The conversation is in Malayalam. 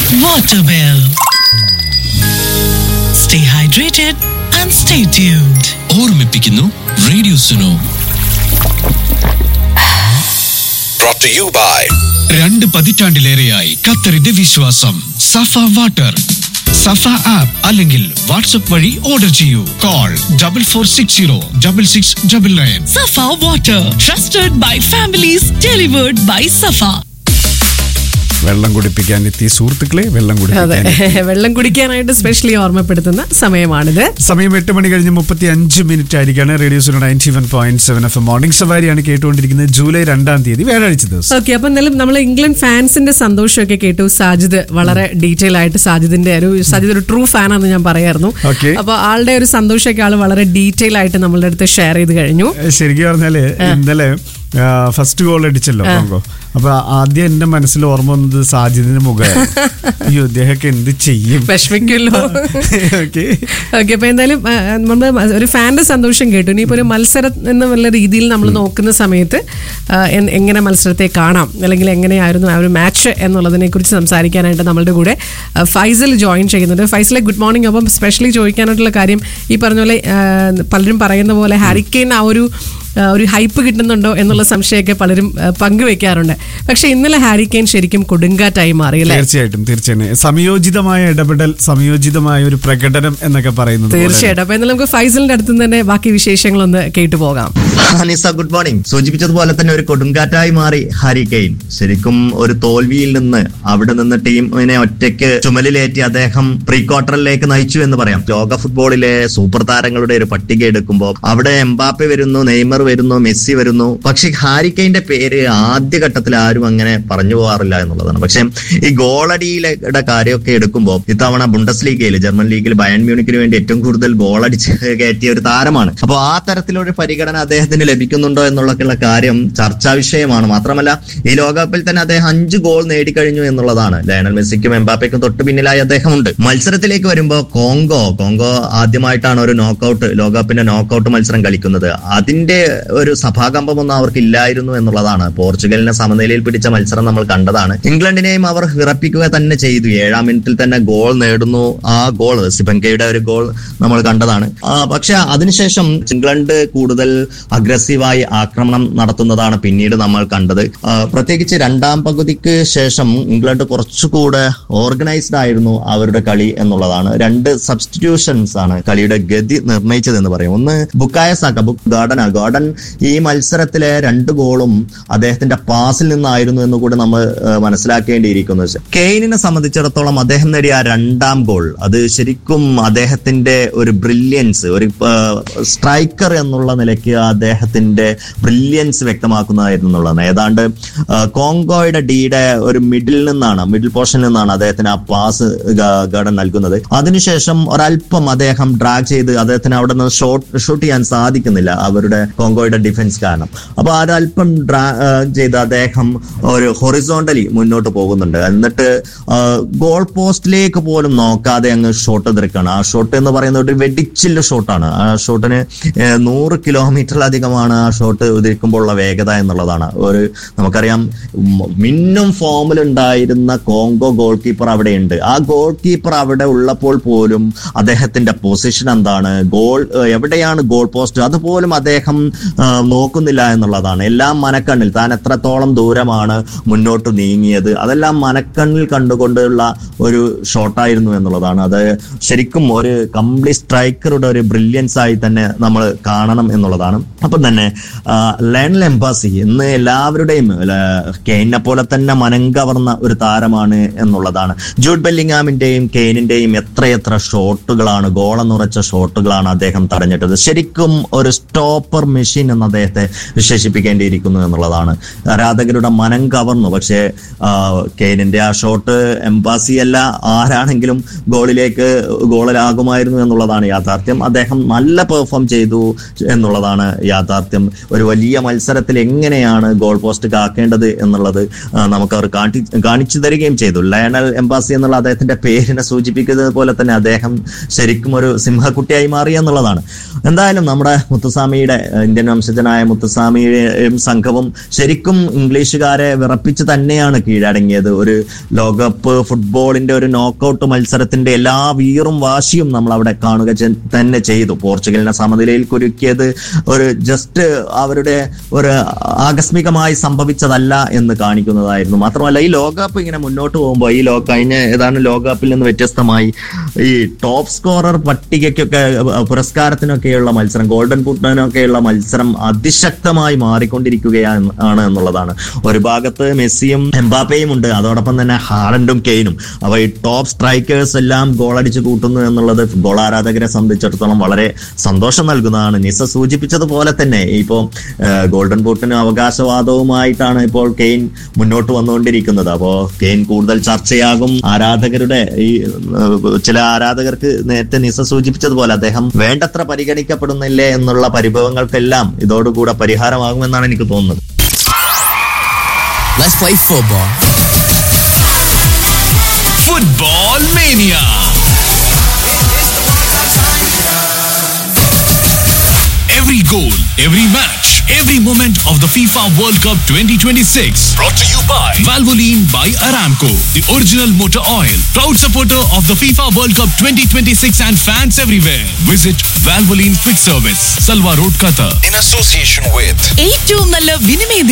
Waterwell. Stay hydrated and stay tuned. ഓർമ്മിപ്പിക്കുന്നു radio Suno brought to you by രണ്ട് പതിറ്റാണ്ടിലേറെയായി ഖത്തറിന്റെ വിശ്വാസം സഫ വാട്ടർ സഫ ആപ്പ് അല്ലെങ്കിൽ വാട്സ്ആപ്പ് വഴി ഓർഡർ ചെയ്യൂ call double four six zero double six double nine Safa Water, trusted by families, delivered by Safa. വെള്ളം കുടിപ്പിക്കാൻ എത്തിയ സുഹൃത്തുക്കളെ വെള്ളം അതെ കുടിപ്പിക്കാൻ വെള്ളം കുടിക്കാനായിട്ട് സ്പെഷ്യലി ഓർമ്മപ്പെടുത്തുന്ന സമയമാണിത് സമയം എട്ട് മണി കഴിഞ്ഞ് മുപ്പത്തി അഞ്ച് മിനിറ്റ് ആയിരിക്കാണ് റേഡിയോസിന് ninety one point seven F morning സവാരിയാണ് കേട്ടുകൊണ്ടിരിക്കുന്നത് ജൂലൈ രണ്ടാം തീയതി വ്യാഴാഴ്ച ദിവസം ഓക്കെ അപ്പൊ എന്തായാലും നമ്മൾ ഇംഗ്ലണ്ട് ഫാൻസിന്റെ സന്തോഷമൊക്കെ കേട്ടു സാജിദ് വളരെ ഡീറ്റെയിൽ ആയിട്ട് സാജിദിന്റെ ഒരു സാജിദ് ഒരു ട്രൂ ഫാൻ ആണെന്ന് ഞാൻ പറയായിരുന്നു Okay. അപ്പൊ ആളുടെ ഒരു സന്തോഷമൊക്കെ ആള് വളരെ ഡീറ്റെയിൽ ആയിട്ട് നമ്മളുടെ അടുത്ത് ഷെയർ ചെയ്ത് കഴിഞ്ഞു ശരിക്കും പറഞ്ഞാല് ഇന്നലെ ഫസ്റ്റ് ഗോൾ അടിച്ചല്ലോ കോങ്കോ അപ്പൊ ആദ്യം എന്റെ മനസ്സിൽ ഓർമ്മ വന്നത് സാജിദിന്റെ മുഖമായിരുന്നു അയ്യോ ഇദ്ദേഹമൊക്കെ എന്ത് ചെയ്യും വിഷമിക്കുമല്ലോ ഓക്കെ ഓക്കെ അപ്പൊ എന്തായാലും ആ, നമ്മൾ ഒരു ഫാന്റെ സന്തോഷം കേട്ടു ഇനിയിപ്പോ ഒരു മത്സരം എന്നുള്ള രീതിയിൽ നമ്മൾ നോക്കുന്ന സമയത്ത് ആ, എൻ- എങ്ങനെ മത്സരത്തെ കാണാം അല്ലെങ്കിൽ എങ്ങനെയായിരുന്നു ആ ഒരു മാച്ച് എന്നുള്ളതിനെ കുറിച്ച് സംസാരിക്കാനായിട്ട് നമ്മളുടെ കൂടെ ആ, ഫൈസൽ ജോയിൻ ചെയ്യുന്നുണ്ട് ഫൈസലെ ഗുഡ് മോർണിംഗ് അപ്പം സ്പെഷ്യലി ചോദിക്കാനായിട്ടുള്ള കാര്യം ഈ പറഞ്ഞ പോലെ ആ, പലരും പറയുന്ന പോലെ ഹാരിക്കെയിൻ ആ ഒരു ആ, ഒരു ഹൈപ്പ് കിട്ടുന്നുണ്ടോ എന്നുള്ള സംശയമൊക്കെ പലരും ആ, പങ്കുവെക്കാറുണ്ട് പക്ഷെ ഇന്നലെ ഹാരിക്കെയിൻ ശരിക്കും കൊടുങ്കാറ്റായി മാറി അല്ലേ തീർച്ചയായിട്ടും തീർച്ചയായും സമയോചിതമായ ഇടപെടൽ സമയോചിതമായ ഒരു പ്രകടനം എന്നൊക്കെ പറയുന്നത് പോലെ തീർച്ചയായിട്ടും അപ്പൊ എന്നാലും നമുക്ക് ഫൈസലിന്റെ അടുത്ത് നിന്ന് തന്നെ ബാക്കി വിശേഷങ്ങളൊന്ന് കേട്ടു പോകാം അനിസ ഗുഡ് മോർണിംഗ് സൂചിപ്പിച്ചതുപോലെ തന്നെ ഒരു കൊടുങ്കാറ്റായി മാറി ഹാരി കെയ്ൻ ശരിക്കും ഒരു തോൽവിയിൽ നിന്ന് അവിടെ നിന്ന് ടീമിനെ ഒറ്റയ്ക്ക് ചുമലിലേറ്റി അദ്ദേഹം പ്രീ ക്വാർട്ടറിലേക്ക് നയിച്ചു എന്ന് പറയാം ലോക ഫുട്ബോളിലെ സൂപ്പർ താരങ്ങളുടെ ഒരു പട്ടിക എടുക്കുമ്പോൾ അവിടെ എംബാപ്പെ വരുന്നു നെയ്മർ വരുന്നു മെസ്സി വരുന്നു പക്ഷെ ഹാരി കെയ്ന്റെ പേര് ആദ്യഘട്ടത്തിൽ ആരും അങ്ങനെ പറഞ്ഞു പോകാറില്ല എന്നുള്ളതാണ് പക്ഷെ ഈ ഗോളടിയുടെ കാര്യമൊക്കെ എടുക്കുമ്പോൾ ഇത്തവണ ബുണ്ടസ് ലീഗയിൽ ജർമ്മൻ ലീഗിൽ ബയൺ മ്യൂണിക്കിന് വേണ്ടി ഏറ്റവും കൂടുതൽ ഗോൾ അടിച്ച് കയറ്റിയ ഒരു താരമാണ് അപ്പോൾ ആ തരത്തിലൊരു പരിഗണന അദ്ദേഹത്തിന് ലഭിക്കുന്നുണ്ടോ എന്നുള്ളൊക്കെയുള്ള കാര്യം ചർച്ചാ വിഷയമാണ് മാത്രമല്ല ഈ ലോകകപ്പിൽ തന്നെ അദ്ദേഹം അഞ്ച് ഗോൾ നേടിക്കഴിഞ്ഞു എന്നുള്ളതാണ് ലയണൽ മെസ്സിക്കും എംബാപ്പയ്ക്കും തൊട്ട് പിന്നിലായി അദ്ദേഹമുണ്ട് മത്സരത്തിലേക്ക് വരുമ്പോൾ കോങ്കോ കോങ്കോ ആദ്യമായിട്ടാണ് ഒരു നോക്കൌട്ട് ലോകകപ്പിന്റെ നോക്കൌട്ട് മത്സരം കളിക്കുന്നത് അതിന്റെ ഒരു സഭാകമ്പമൊന്നും അവർക്ക് ഇല്ലായിരുന്നു എന്നുള്ളതാണ് പോർച്ചുഗലിനെ സമനിലയിൽ പിടിച്ച മത്സരം നമ്മൾ കണ്ടതാണ് ഇംഗ്ലണ്ടിനെയും അവർ വിറപ്പിക്കുക തന്നെ ചെയ്തു ഏഴാം മിനിറ്റിൽ തന്നെ ഗോൾ നേടുന്നു ആ ഗോൾ സിബങ്കയുടെ ഒരു ഗോൾ നമ്മൾ കണ്ടതാണ് ആ, പക്ഷെ അതിനുശേഷം ഇംഗ്ലണ്ട് കൂടുതൽ അഗ്രസീവായി ആക്രമണം നടത്തുന്നതാണ് പിന്നീട് നമ്മൾ കണ്ടത് ആ, പ്രത്യേകിച്ച് രണ്ടാം പകുതിക്ക് ശേഷം ഇംഗ്ലണ്ട് കുറച്ചുകൂടെ ഓർഗനൈസ്ഡ് ആയിരുന്നു അവരുടെ കളി എന്നുള്ളതാണ് രണ്ട് സബ്സ്റ്റിറ്റ്യൂഷൻസ് ആണ് കളിയുടെ ഗതി നിർണയിച്ചത് എന്ന് പറയും ഒന്ന് ബുക്കായ സാക്ക ബുക്ക് ഗാർഡൻ ഗാർഡൻ ഈ മത്സരത്തിലെ രണ്ട് ഗോളും അദ്ദേഹത്തിന്റെ പാസിൽ നിന്നായിരുന്നു എന്ന് കൂടി നമ്മൾ ആ, മനസ്സിലാക്കേണ്ടിയിരിക്കുന്നു കെയ്നിനെ സംബന്ധിച്ചിടത്തോളം അദ്ദേഹം നേടിയ ആ രണ്ടാം ഗോൾ അത് ശരിക്കും അദ്ദേഹത്തിന്റെ ഒരു ബ്രില്യൻസ് ഒരു സ്ട്രൈക്കർ എന്നുള്ള നിലയ്ക്ക് അദ്ദേഹത്തിന്റെ ബ്രില്യൻസ് വ്യക്തമാക്കുന്നതായിരുന്നു എന്നുള്ളതാണ് ഏതാണ്ട് ആ, കോങ്കോയുടെ ഡിയുടെ ഒരു മിഡിൽ നിന്നാണ് മിഡിൽ പോർഷനിൽ നിന്നാണ് അദ്ദേഹത്തിന് ആ പാസ് ഗാർഡൻ നൽകുന്നത് അതിനുശേഷം ഒരല്പം അദ്ദേഹം ഡ്രാഗ് ചെയ്ത് അദ്ദേഹത്തിന് അവിടെ നിന്ന് ഷോട്ട് ഷൂട്ട് ചെയ്യാൻ സാധിക്കുന്നില്ല അവരുടെ കോങ്കോയുടെ ഡിഫൻസ് കാരണം അപ്പൊ ഒരല്പം ഡ്രാഗ് ചെയ്ത് അദ്ദേഹം ഒരു ഹൊറിസോണ്ടലി മുന്നോട്ട് പോകുന്നുണ്ട് എന്നിട്ട് ഗോൾ പോസ്റ്റിലേക്ക് പോലും നോക്കാതെ അങ്ങ് ഷോട്ട് എതിർക്കാണ് ആ ഷോട്ട് എന്ന് പറയുന്നത് ഒരു വെടിച്ചില്ല ഷോട്ടാണ് ആ ഷോട്ടിന് ഏഹ്, നൂറ് കിലോമീറ്ററിലധികമാണ് ആ ഷോട്ട് ഉതിരിക്കുമ്പോഴുള്ള വേഗത എന്നുള്ളതാണ് ഒരു നമുക്കറിയാം ഉം, മിന്നും ഫോമിൽ ഉണ്ടായിരുന്ന കോങ്കോ ഗോൾ കീപ്പർ അവിടെയുണ്ട് ആ ഗോൾ കീപ്പർ അവിടെ ഉള്ളപ്പോൾ പോലും അദ്ദേഹത്തിന്റെ പൊസിഷൻ എന്താണ് ഗോൾ ഏഹ്, എവിടെയാണ് ഗോൾ പോസ്റ്റ് അതുപോലും അദ്ദേഹം ഏഹ്, നോക്കുന്നില്ല എന്നുള്ളതാണ് എല്ലാം മനക്കണ്ണിൽ താൻ എത്രത്തോളം ദൂരമാണ് മുന്നോട്ട് നീങ്ങിയത് അതെല്ലാം മനക്കണ്ണിൽ കണ്ടുകൊണ്ടുള്ള ഒരു ഷോട്ടായിരുന്നു എന്നുള്ളതാണ് അത് ശരിക്കും ഒരു കംപ്ലീറ്റ് സ്ട്രൈക്കറുടെ ഒരു ബ്രില്യൻസ് ആയി തന്നെ നമ്മൾ കാണണം എന്നുള്ളതാണ് അപ്പം തന്നെ ആ, ലയണൽ എംബാസി ഇന്ന് എല്ലാവരുടെയും കെയിനെ പോലെ തന്നെ മനം കവർന്ന ഒരു താരമാണ് എന്നുള്ളതാണ് ജൂഡ് ബെല്ലിങ്ങാമിന്റെയും കെയിനിന്റെയും എത്രയെത്ര ഷോട്ടുകളാണ് ഗോളെന്നുറച്ച ഷോട്ടുകളാണ് അദ്ദേഹം തടഞ്ഞിട്ടത് ശരിക്കും ഒരു സ്റ്റോപ്പർ മെഷീൻ എന്ന് അദ്ദേഹത്തെ വിശേഷിപ്പിക്കേണ്ടിയിരിക്കുന്നു എന്നുള്ളതാണ് ആരാധകരുടെ മനം കവർന്നു പക്ഷേ ആ, കെയിനിന്റെ ആ ഷോട്ട് എംബാസി അല്ല ആരാണെങ്കിലും ഗോളിലേക്ക് ഗോളിലാകുമായിരുന്നു എന്നുള്ളതാണ് യാഥാർത്ഥ്യം അദ്ദേഹം നല്ല പെർഫോം ചെയ്തു എന്നുള്ളതാണ് യാഥാർത്ഥ്യം ഒരു വലിയ മത്സരത്തിൽ എങ്ങനെയാണ് ഗോൾ പോസ്റ്റ് കാക്കേണ്ടത് എന്നുള്ളത് ആ, നമുക്ക് അവർ കാട്ടി കാണിച്ചു തരികയും ചെയ്തു ലയണൽ എംബാസി എന്നുള്ള അദ്ദേഹത്തിന്റെ പേരിനെ സൂചിപ്പിക്കുന്നത് പോലെ തന്നെ അദ്ദേഹം ശരിക്കും ഒരു സിംഹക്കുട്ടിയായി മാറി എന്നുള്ളതാണ് എന്തായാലും നമ്മുടെ മുത്തുസ്വാമിയുടെ ഇന്ത്യൻ ഇന്ത്യൻ വംശജനായ മുത്തുസ്വാമിയും സംഘവും ശരിക്കും ഇംഗ്ലീഷുകാരെ വിറപ്പിച്ച് തന്നെയാണ് കീഴടങ്ങിയത് ഒരു ലോകകപ്പ് ഫുട്ബോളിന്റെ ഒരു നോക്കൌട്ട് മത്സരത്തിന്റെ എല്ലാ വീറും വാശിയും നമ്മൾ അവിടെ കാണുക ചെ- തന്നെ ചെയ്തു പോർച്ചുഗലിനെ സമനിലയിൽ കുരുക്കിയത് ഒരു ജസ്റ്റ് അവരുടെ ഒരു ആകസ്മികമായി സംഭവിച്ചതല്ല എന്ന് കാണിക്കുന്നതായിരുന്നു മാത്രമല്ല ഈ ലോകകപ്പ് ഇങ്ങനെ മുന്നോട്ട് പോകുമ്പോൾ ഈ ലോ കഴിഞ്ഞ ഏതാണ്ട് ലോകകപ്പിൽ നിന്ന് വ്യത്യസ്തമായി ഈ ടോപ്പ് സ്കോറർ പട്ടികയ്ക്കൊക്കെ അഹ് പുരസ്കാരത്തിനൊക്കെയുള്ള മത്സരം ഗോൾഡൻ ബൂട്ടിനൊക്കെയുള്ള മത്സരം അതിശക്തമായി മാറിക്കൊണ്ടിരിക്കുകയാണ് ആണ് എന്നുള്ളതാണ് ഒരു ഭാഗത്ത് മെസ്സിയും എംബാപ്പയും ഉണ്ട് അതോടൊപ്പം തന്നെ ഹാലൻഡും കെയ്നും അപ്പൊ ഈ ടോപ്പ് സ്ട്രൈക്കേഴ്സ് എല്ലാം ഗോളടിച്ച് കൂട്ടുന്നു എന്നുള്ളത് ഫുട്ബോൾ ആരാധകരെ സംബന്ധിച്ചിടത്തോളം വളരെ സന്തോഷം നൽകുന്നതാണ് നിസ സൂചിപ്പിച്ചതുപോലെ തന്നെ ഇപ്പോൾ ഗോൾഡൻ ബൂട്ടിന് അവകാശവാദവുമായിട്ടാണ് ഇപ്പോൾ കെയ്ൻ മുന്നോട്ട് വന്നുകൊണ്ടിരിക്കുന്നത് അപ്പോ കെയ്ൻ കൂടുതൽ ചർച്ചയാകും ആരാധകരുടെ ഈ ഏഹ്, ചില ആരാധകർക്ക് നേരത്തെ നിസ സൂചിപ്പിച്ചതുപോലെ അദ്ദേഹം വേണ്ടത്ര പരിഗണിക്കപ്പെടുന്നില്ലേ എന്നുള്ള പരിഭവങ്ങൾക്കെല്ലാം ഇതോടുകൂടെ പരിഹാരമാകുമെന്നാണ് എനിക്ക് തോന്നുന്നത് Let's play football. Football Mania. Every goal, every match, every moment of the FIFA World Cup 2026. Brought to you by Valvoline by Aramco, the original motor oil, proud supporter of the FIFA World Cup 2026 and fans everywhere. Visit Valvoline Quick Service, Salwa Road, Qatar. in association with ഏറ്റവും നല്ല വിനിമയ